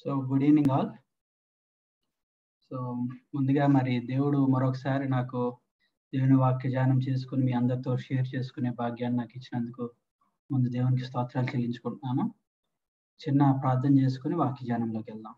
so good evening all so ముందుగా మరి దేవుడు మరొకసారి నాకు దేవుని వాక్య ధ్యానం చేసుకుని మీ అందరితో షేర్ చేసుకునే భాగ్యాన్ని నాకు ఇచ్చినందుకు ముందు దేవునికి స్తోత్రాలు చెల్లించుకుంటున్నాను చిన్న ప్రార్థన చేసుకుని వాక్య ధ్యానంలోకి వెళ్దాం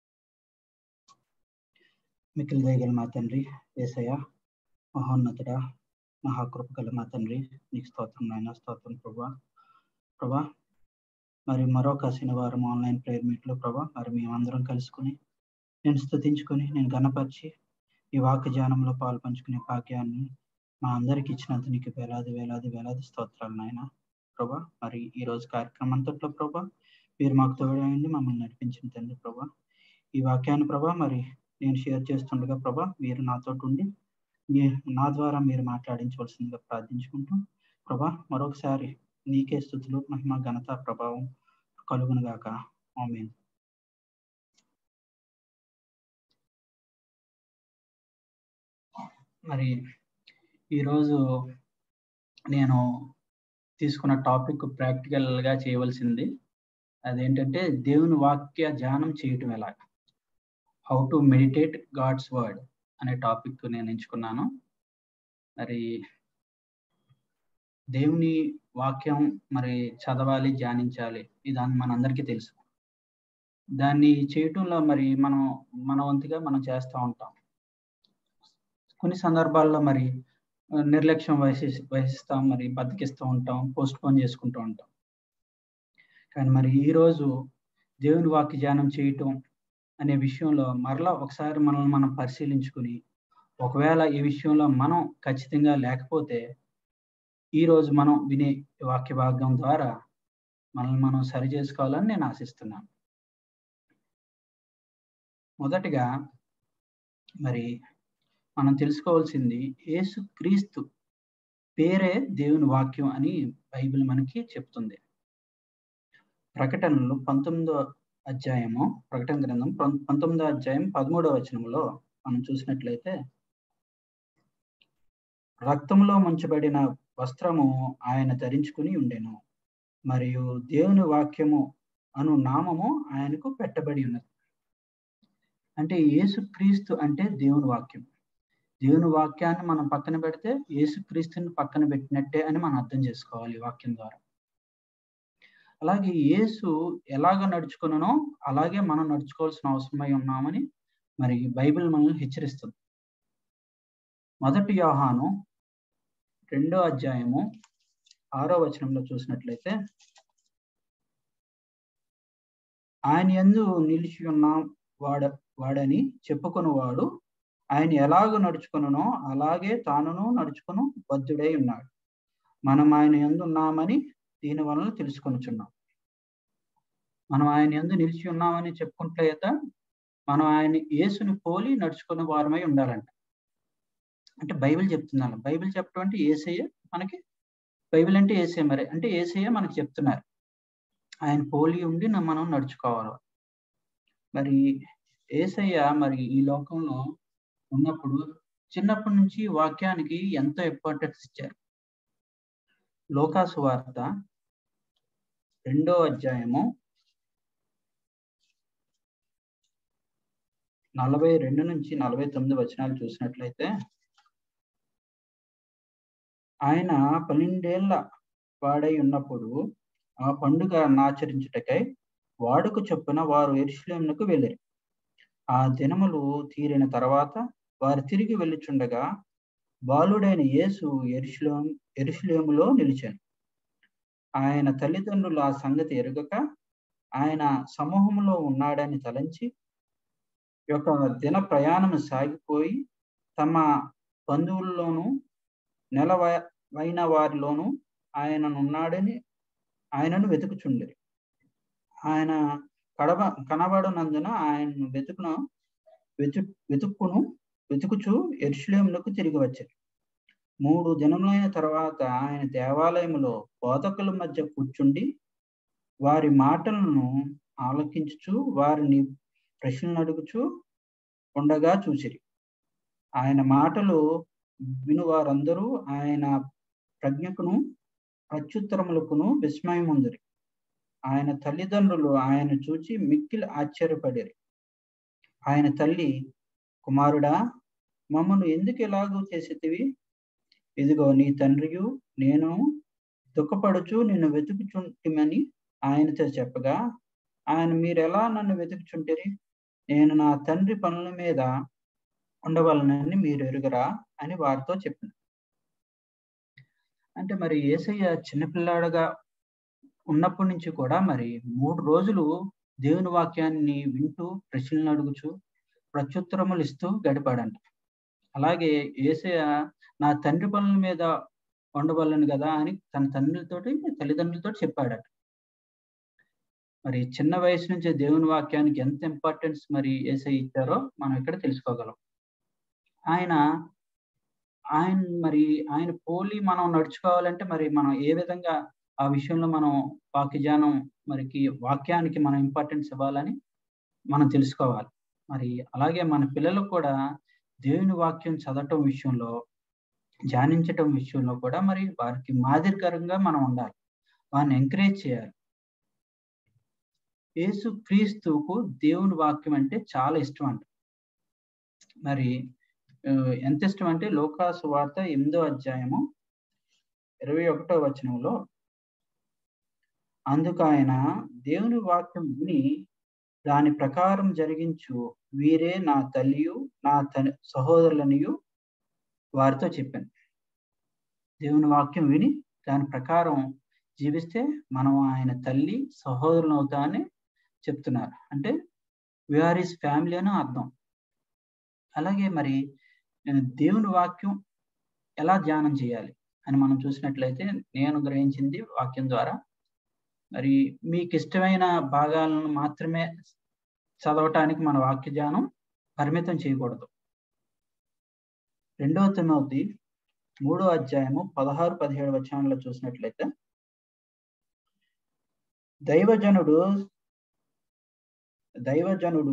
మిక్కిలి దయగల మా తండ్రి ఏసయ్య మహోన్నతుడా మహాకృపగల మా తండ్రి నీకు స్తోత్రం నాయన స్తోత్రం ప్రభా ప్రభా మరి మరొక శనివారం ఆన్లైన్ ప్రేయర్ మీట్లో ప్రభా మరి మేమందరం కలుసుకుని నేను స్థుతించుకొని నేను గణపరిచి ఈ వాక్య ధ్యానంలో పాలు పంచుకునే భాగ్యాన్ని మా అందరికి ఇచ్చినంత నీకు వేలాది వేలాది వేలాది స్తోత్రాలు నాయన ప్రభా మరి ఈ రోజు కార్యక్రమం అంతట్లో ప్రభా మీరు మాకు తోడైంది మమ్మల్ని నడిపించిన తండ్రి ప్రభా ఈ వాక్యాన్ని ప్రభా మరి నేను షేర్ చేస్తుండగా ప్రభా మీరు నాతో ఉండి నా ద్వారా మీరు మాట్లాడించవలసిందిగా ప్రార్థించుకుంటూ ప్రభా మరొకసారి నీకే స్థుతులు మహిమ ఘనత ప్రభావం కలుగును గాక ఆమెన్ మరి ఈరోజు నేను తీసుకున్న టాపిక్ ప్రాక్టికల్గా చేయవలసింది అదేంటంటే దేవుని వాక్య ధ్యానం చేయటం ఎలాగ how to meditate God's word అనే టాపిక్ నేను ఎంచుకున్నాను మరి దేవుని వాక్యం మరి చదవాలి ధ్యానించాలి ఇది మనందరికీ తెలుసు దాన్ని చేయటంలో మరి మనం మన వంతుగా మనం చేస్తూ ఉంటాం కొన్ని సందర్భాల్లో మరి నిర్లక్ష్యం వహిసి వహిస్తాం మరి బతికిస్తూ ఉంటాం పోస్ట్ పోన్ చేసుకుంటూ ఉంటాం కానీ మరి ఈరోజు దేవుని వాక్య ధ్యానం చేయటం అనే విషయంలో మరలా ఒకసారి మనల్ని మనం పరిశీలించుకుని ఒకవేళ ఈ విషయంలో మనం ఖచ్చితంగా లేకపోతే ఈరోజు మనం వినే వాక్య భాగం ద్వారా మనల్ని మనం సరి చేసుకోవాలని నేను ఆశిస్తున్నాను మొదటిగా మరి మనం తెలుసుకోవాల్సింది యేసు క్రీస్తు పేరే దేవుని వాక్యం అని బైబిల్ మనకి చెప్తుంది ప్రకటనలు పంతొమ్మిదో అధ్యాయము ప్రకటన గ్రంథం పంతొమ్మిదో అధ్యాయం పదమూడవ వచనంలో మనం చూసినట్లయితే రక్తంలో ముంచబడిన వస్త్రము ఆయన ధరించుకుని ఉండెను మరియు దేవుని వాక్యము అను నామము ఆయనకు పెట్టబడి ఉన్నది అంటే యేసుక్రీస్తు అంటే దేవుని వాక్యం దేవుని వాక్యాన్ని మనం పక్కన పెడితే యేసుక్రీస్తుని పక్కన పెట్టినట్టే అని మనం అర్థం చేసుకోవాలి ఈ వాక్యం ద్వారా అలాగే యేసు ఎలాగ నడుచుకున్నానో అలాగే మనం నడుచుకోవాల్సిన అవసరమై ఉన్నామని మరి బైబిల్ మనల్ని హెచ్చరిస్తుంది మొదటి యోహాను రెండో అధ్యాయము ఆరో వచనంలో చూసినట్లయితే ఆయన ఎందు నిలిచి ఉన్న వాడ వాడని చెప్పుకున్నవాడు ఆయన ఎలాగ నడుచుకునో అలాగే తానును నడుచుకును బద్ధుడై ఉన్నాడు మనం ఆయన ఎందు ఉన్నామని దీని వలన తెలుసుకొనిచున్నాం మనం ఆయన ఎందు నిలిచి ఉన్నామని చెప్పుకుంటే మనం ఆయన యేసుని పోలి నడుచుకున్న వారమై ఉండాలంట అంటే బైబిల్ చెప్తున్నాను బైబిల్ చెప్పడం అంటే ఏసయ్య మనకి బైబిల్ అంటే ఏసే మరి అంటే ఏసయ్య మనకి చెప్తున్నారు ఆయన పోలి ఉండి మనం నడుచుకోవాలి మరి ఏసయ్య మరి ఈ లోకంలో ఉన్నప్పుడు చిన్నప్పటి నుంచి వాక్యానికి ఎంతో ఇంపార్టెన్స్ ఇచ్చారు లోకాసు వార్త రెండో అధ్యాయము నలభై రెండు నుంచి నలభై తొమ్మిది వచనాలు చూసినట్లయితే ఆయన పన్నెండేళ్ల వాడై ఉన్నప్పుడు ఆ పండుగ ఆచరించుటకై వాడుకు చొప్పున వారు ఎరుషులేమునకు వెళ్ళారు ఆ దినములు తీరిన తర్వాత వారు తిరిగి వెళ్ళుచుండగా బాలుడైన యేసు ఎరుషులేం ఎరుషులేములో నిలిచాను ఆయన తల్లిదండ్రులు ఆ సంగతి ఎరుగక ఆయన సమూహంలో ఉన్నాడని తలంచి యొక్క దిన ప్రయాణం సాగిపోయి తమ బంధువుల్లోనూ నెలవైన వారిలోనూ ఆయననున్నాడని ఆయనను వెతుకుచుండేది ఆయన కడబ కనబడనందున ఆయనను వెతుకును వెతు వెతుక్కును వెతుకుచు ఎరుషులేములకు తిరిగి వచ్చారు మూడు దినములైన తర్వాత ఆయన దేవాలయంలో బోధకుల మధ్య కూర్చుండి వారి మాటలను ఆలకించుచు వారిని ప్రశ్నలు అడుగుచు ఉండగా చూసిరి ఆయన మాటలు విను వారందరూ ఆయన ప్రజ్ఞకును ప్రత్యుత్తరములకును విస్మయముందిరి ఆయన తల్లిదండ్రులు ఆయన చూచి మిక్కిలి ఆశ్చర్యపడిరి ఆయన తల్లి కుమారుడా మమ్మను ఎందుకు ఎలాగూ చేసేటివి ఇదిగో నీ తండ్రియు నేను దుఃఖపడుచు నిన్ను వెతుకుచుంటిమని ఆయనతో చెప్పగా ఆయన మీరెలా నన్ను వెతుకుచుంటిరి నేను నా తండ్రి పనుల మీద ఉండవలనని మీరు ఎరుగరా అని వారితో చెప్పిన అంటే మరి ఏసయ్య చిన్నపిల్లాడుగా ఉన్నప్పటి నుంచి కూడా మరి మూడు రోజులు దేవుని వాక్యాన్ని వింటూ ప్రశ్నలు అడుగుచు ప్రత్యుత్తరములు ఇస్తూ గడిపాడంట అలాగే ఏసయ్య నా తండ్రి పనుల మీద ఉండవలను కదా అని తన తండ్రితోటి తల్లిదండ్రులతో చెప్పాడట మరి చిన్న వయసు నుంచే దేవుని వాక్యానికి ఎంత ఇంపార్టెన్స్ మరి ఏసై ఇచ్చారో మనం ఇక్కడ తెలుసుకోగలం ఆయన ఆయన మరి ఆయన పోలి మనం నడుచుకోవాలంటే మరి మనం ఏ విధంగా ఆ విషయంలో మనం వాక్యజానం మరికి వాక్యానికి మనం ఇంపార్టెన్స్ ఇవ్వాలని మనం తెలుసుకోవాలి మరి అలాగే మన పిల్లలకు కూడా దేవుని వాక్యం చదవటం విషయంలో ధ్యానించటం విషయంలో కూడా మరి వారికి మాదిరికరంగా మనం ఉండాలి వారిని ఎంకరేజ్ చేయాలి యేసు క్రీస్తుకు దేవుని వాక్యం అంటే చాలా ఇష్టం అంట మరి ఎంత ఇష్టం అంటే లోకాసు వార్త ఎనిమిదో అధ్యాయము ఇరవై ఒకటో వచనంలో అందుకు ఆయన దేవుని వాక్యం విని దాని ప్రకారం జరిగించు వీరే నా తల్లియు నా తల్లి సహోదరులనియు వారితో చెప్పాను దేవుని వాక్యం విని దాని ప్రకారం జీవిస్తే మనం ఆయన తల్లి సహోదరులు అవుతామని చెప్తున్నారు అంటే వీఆర్ ఈస్ ఫ్యామిలీ అని అర్థం అలాగే మరి దేవుని వాక్యం ఎలా ధ్యానం చేయాలి అని మనం చూసినట్లయితే నేను గ్రహించింది వాక్యం ద్వారా మరి మీకు ఇష్టమైన భాగాలను మాత్రమే చదవటానికి మన వాక్య ధ్యానం పరిమితం చేయకూడదు రెండవ తిమోతి మూడో అధ్యాయము పదహారు పదిహేడు వచనంలో చూసినట్లయితే దైవజనుడు దైవజనుడు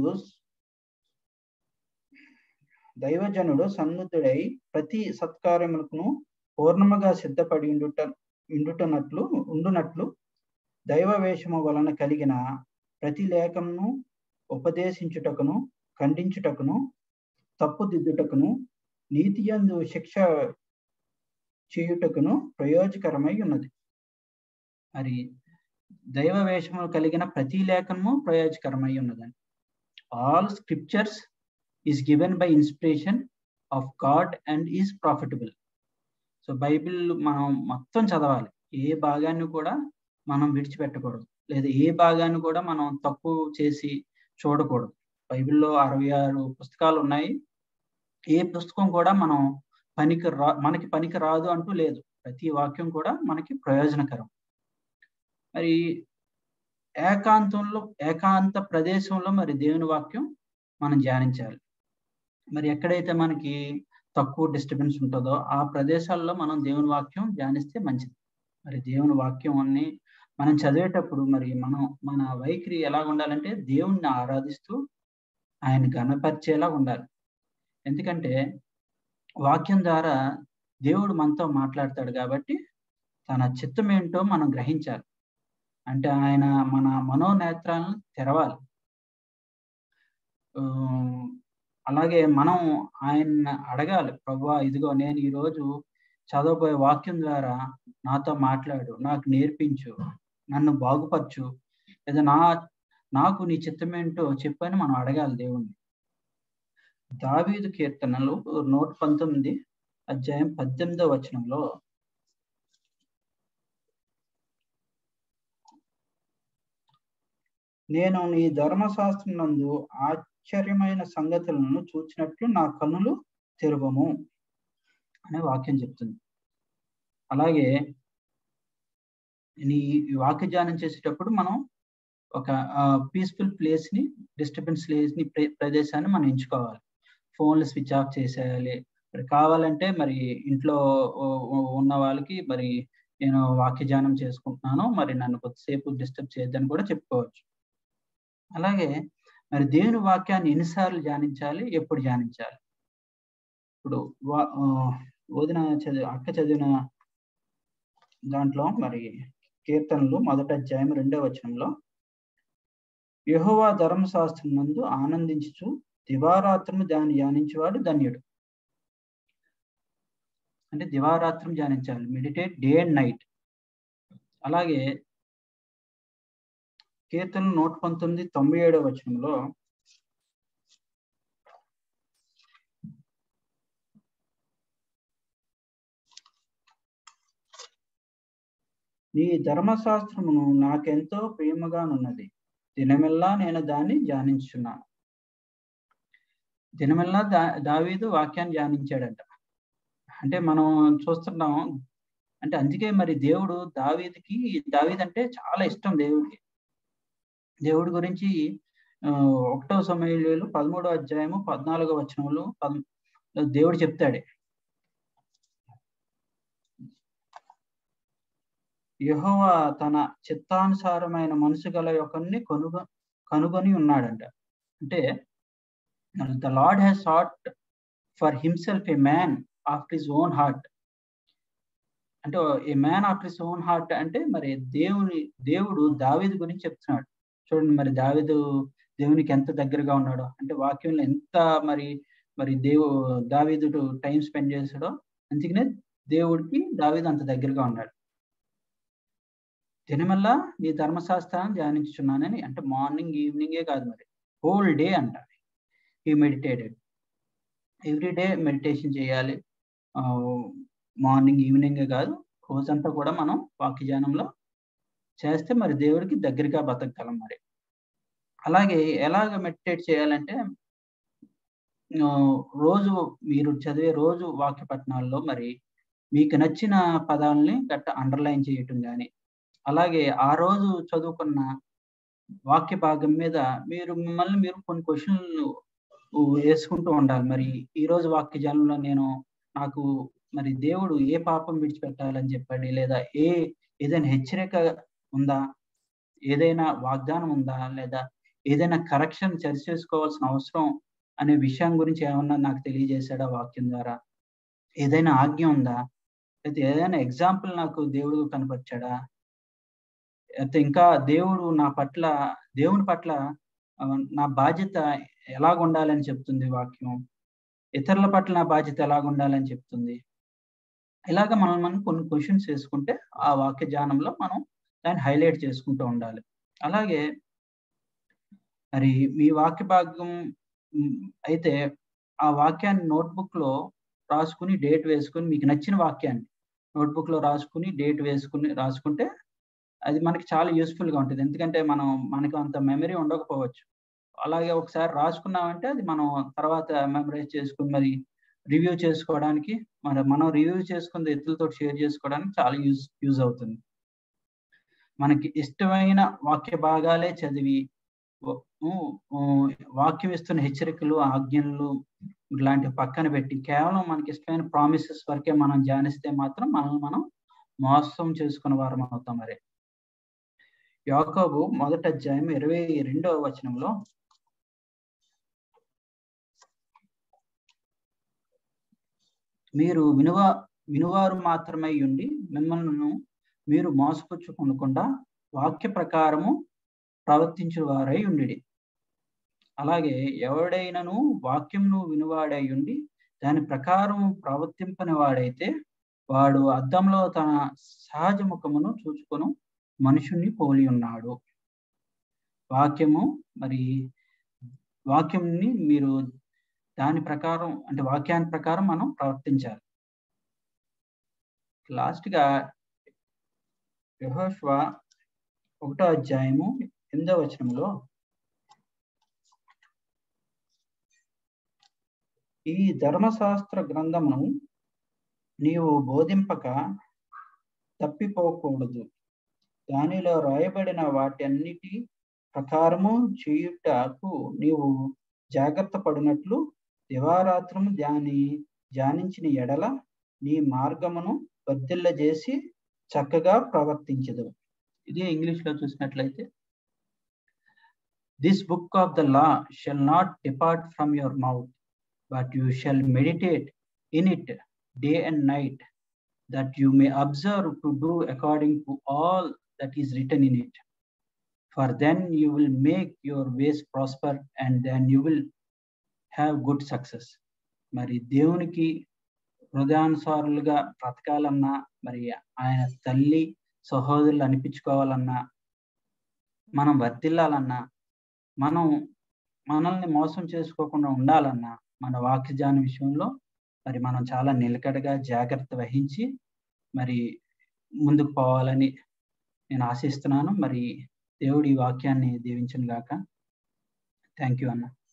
దైవజనుడు సన్నుద్ధుడై ప్రతి సత్కార్యములకు పూర్ణముగా సిద్ధపడి ఉండుట ఉండుటనట్లు ఉండునట్లు దైవ వేషము వలన కలిగిన ప్రతి లేఖమును ఉపదేశించుటకును ఖండించుటకును తప్పుదిద్దుటకును నీతి యందు శిక్ష చేయుటకును ప్రయోజకరమై ఉన్నది మరి దైవ వేషము కలిగిన ప్రతి లేఖనము ప్రయోజకరమై ఉన్నదని all scriptures is given by inspiration of God and is profitable so Bible మనం మొత్తం చదవాలి ఏ భాగాన్ని కూడా మనం విడిచిపెట్టకూడదు లేదా ఏ భాగాన్ని కూడా మనం తప్పు చేసి చూడకూడదు బైబిల్లో అరవై ఆరు పుస్తకాలు ఉన్నాయి ఏ పుస్తకం కూడా మనం పనికి రా మనకి పనికి రాదు అంటూ లేదు ప్రతి వాక్యం కూడా మనకి ప్రయోజనకరం మరి ఏకాంతంలో ఏకాంత ప్రదేశంలో మరి దేవుని వాక్యం మనం ధ్యానించాలి మరి ఎక్కడైతే మనకి తక్కువ డిస్టర్బెన్స్ ఉంటుందో ఆ ప్రదేశాల్లో మనం దేవుని వాక్యం ధ్యానిస్తే మంచిది మరి దేవుని వాక్యం అన్ని మనం చదివేటప్పుడు మరి మనం మన వైఖరి ఎలా ఉండాలంటే దేవుణ్ణి ఆరాధిస్తూ ఆయన గణపరిచేలా ఉండాలి ఎందుకంటే వాక్యం ద్వారా దేవుడు మనతో మాట్లాడతాడు కాబట్టి తన చిత్తం ఏంటో మనం గ్రహించాలి అంటే ఆయన మన మనోనేత్రాలను తెరవాలి అలాగే మనం ఆయన అడగాలి ప్రభా ఇదిగో నేను ఈరోజు చదవబోయే వాక్యం ద్వారా నాతో మాట్లాడు నాకు నేర్పించు నన్ను బాగుపరచు లేదా నా నాకు నీ చిత్తమేంటో చెప్పని మనం అడగాలి దేవుణ్ణి దావీదు కీర్తనలు నూట పంతొమ్మిది అధ్యాయం పద్దెనిమిదో వచనంలో నేను నీ ధర్మశాస్త్రం నందు ఆశ్చర్యమైన సంగతులను చూచినట్లు నా కన్నులు తెరవము అనే వాక్యం చెప్తుంది అలాగే నీ వాక్య ధ్యానం చేసేటప్పుడు మనం ఒక పీస్ఫుల్ ప్లేస్ ని డిస్టర్బెన్స్ ప్లేస్ ని ప్రదేశాన్ని మనం ఎంచుకోవాలి ఫోన్లు స్విచ్ ఆఫ్ చేసేయాలి మరి కావాలంటే మరి ఇంట్లో ఉన్న వాళ్ళకి మరి నేను వాక్య ధ్యానం చేసుకుంటున్నాను మరి నన్ను కొద్దిసేపు డిస్టర్బ్ చేయొద్దని కూడా చెప్పుకోవచ్చు అలాగే మరి దేవుని వాక్యాన్ని ఎన్నిసార్లు ధ్యానించాలి ఎప్పుడు ధ్యానించాలి ఇప్పుడు వదిన చదివి అక్క చదివిన దాంట్లో మరి కీర్తనలు మొదట అధ్యాయం రెండో వచనంలో యహోవా ధర్మశాస్త్రం నందు ఆనందించుచు దివారాత్రము దాన్ని ధ్యానించేవాడు ధన్యుడు అంటే దివారాత్రం ధ్యానించాలి మెడిటేట్ డే అండ్ నైట్ అలాగే కీర్తన నూట పంతొమ్మిది తొంభై ఏడవ వచనంలో నీ ధర్మశాస్త్రమును నాకెంతో ప్రేమగానున్నది దినమెల్లా నేను దాన్ని ధ్యానించున్నాను దినమెల్లా దా దావీదు వాక్యాన్ని ధ్యానించాడంట అంటే మనం చూస్తున్నాం అంటే అందుకే మరి దేవుడు దావీదికి దావీద్ అంటే చాలా ఇష్టం దేవుడికి దేవుడి గురించి ఒకటో సమయంలో పదమూడో అధ్యాయము పద్నాలుగో వచనంలో పద్ దేవుడు చెప్తాడే యహోవా తన చిత్తానుసారమైన మనసు గల యొక్కని కొనుగొ కనుగొని ఉన్నాడంట అంటే the Lord has sought for himself a man after his own heart అంటే a man after his own heart అంటే మరి దేవుని దేవుడు దావీదు గురించి చెప్తున్నాడు చూడండి మరి దావీదు దేవునికి ఎంత దగ్గరగా ఉన్నాడో అంటే వాక్యంలో ఎంత మరి మరి దేవు దావీదుడు టైం స్పెండ్ చేశాడో అందుకనే దేవుడికి దావీదు అంత దగ్గరగా ఉన్నాడు దినమల్లా నీ ధర్మశాస్త్రాన్ని ధ్యానించున్నానని అంటే మార్నింగ్ ఈవినింగే కాదు మరి హోల్ డే అంట ఈ మెడిటేటెడ్ ఎవ్రీ డే మెడిటేషన్ చేయాలి మార్నింగ్ ఈవినింగే కాదు రోజంతా కూడా మనం వాక్యజానంలో చేస్తే మరి దేవుడికి దగ్గరగా బతకగలం మరి అలాగే ఎలాగ మెడిటేట్ చేయాలంటే రోజు మీరు చదివే రోజు వాక్య పట్టణాల్లో మరి మీకు నచ్చిన పదాలని గట్ట అండర్లైన్ చేయటం కానీ అలాగే ఆ రోజు చదువుకున్న వాక్య భాగం మీద మీరు మిమ్మల్ని మీరు కొన్ని క్వశ్చన్లు వేసుకుంటూ ఉండాలి మరి ఈ రోజు వాక్య జనంలో నేను నాకు మరి దేవుడు ఏ పాపం విడిచిపెట్టాలని చెప్పండి లేదా ఏ ఏదైనా హెచ్చరిక ఉందా ఏదైనా వాగ్దానం ఉందా లేదా ఏదైనా కరెక్షన్ సరి చేసుకోవాల్సిన అవసరం అనే విషయం గురించి ఏమన్నా నాకు తెలియజేశాడా వాక్యం ద్వారా ఏదైనా ఆజ్ఞ ఉందా లేదా ఏదైనా ఎగ్జాంపుల్ నాకు దేవుడు కనపరిచాడా అయితే ఇంకా దేవుడు నా పట్ల దేవుని పట్ల నా బాధ్యత ఎలాగ ఉండాలని చెప్తుంది వాక్యం ఇతరుల పట్ల నా బాధ్యత ఎలాగ ఉండాలని చెప్తుంది ఇలాగ మనం మనం కొన్ని క్వశ్చన్స్ వేసుకుంటే ఆ వాక్య ధ్యానంలో మనం దాన్ని హైలైట్ చేసుకుంటూ ఉండాలి అలాగే మరి మీ వాక్య భాగం అయితే ఆ వాక్యాన్ని నోట్బుక్ లో రాసుకుని డేట్ వేసుకుని మీకు నచ్చిన వాక్యాన్ని నోట్బుక్ లో రాసుకుని డేట్ వేసుకుని రాసుకుంటే అది మనకి చాలా యూస్ఫుల్ గా ఉంటుంది ఎందుకంటే మనం మనకు అంత మెమరీ ఉండకపోవచ్చు అలాగే ఒకసారి రాసుకున్నామంటే అది మనం తర్వాత మెమరైజ్ చేసుకుని మరి రివ్యూ చేసుకోవడానికి మరి మనం రివ్యూ చేసుకుని ఇతరులతో షేర్ చేసుకోవడానికి చాలా యూజ్ యూజ్ అవుతుంది మనకి ఇష్టమైన వాక్య భాగాలే చదివి వాక్యం ఇస్తున్న హెచ్చరికలు ఆజ్ఞలు ఇలాంటి పక్కన పెట్టి కేవలం మనకి ఇష్టమైన ప్రామిసెస్ వరకే మనం ధ్యానిస్తే మాత్రం మనల్ని మనం మోసం చేసుకున్న వారం అవుతాం మరి యాకోబు మొదట అధ్యాయం ఇరవై రెండవ వచనంలో మీరు వినువా వినువారు మాత్రమే ఉండి మిమ్మల్ని మీరు మోసపుచ్చుకొనకుండా వాక్య ప్రకారము ప్రవర్తించిన వారై ఉండి అలాగే ఎవడైనను వాక్యంను వినువాడై ఉండి దాని ప్రకారం ప్రవర్తింపని వాడైతే వాడు అద్దంలో తన సహజ ముఖమును చూచుకొని మనుషుణ్ణి పోలి ఉన్నాడు వాక్యము మరి వాక్యంని మీరు దాని ప్రకారం అంటే వాక్యాన్ని ప్రకారం మనం ప్రవర్తించాలి లాస్ట్ గా యహోష్వ ఒకటో అధ్యాయము ఎనిమిదో వచనంలో ఈ ధర్మశాస్త్ర గ్రంథమును నీవు బోధింపక తప్పిపోకూడదు దానిలో రాయబడిన వాటన్నిటి ప్రకారము చేయుటకు నీవు జాగ్రత్త పడినట్లు దివారాత్రము ధ్యాని ధ్యానించిన ఎడల నీ మార్గమును వర్ధిల్ల చేసి చక్కగా ప్రవర్తించదు ఇది ఇంగ్లీష్ లో చూసినట్లయితే this book of the law shall not depart from your mouth but you shall meditate in it day and night that you may observe to do according to all that is written in it for then you will make your ways prosper and then you will have good success మరి దేవునికి హృదయానుసారులుగా బ్రతకాలన్నా మరి ఆయన తల్లి సహోదరులు అనిపించుకోవాలన్నా మనం వర్తిల్లాలన్నా మనం మనల్ని మోసం చేసుకోకుండా ఉండాలన్నా మన వాక్యజాన విషయంలో మరి మనం చాలా నిలకడగా జాగ్రత్త వహించి మరి ముందుకు పోవాలని నేను ఆశిస్తున్నాను మరి దేవుడి వాక్యాన్ని దీవించను గాక థ్యాంక్ యూ అన్న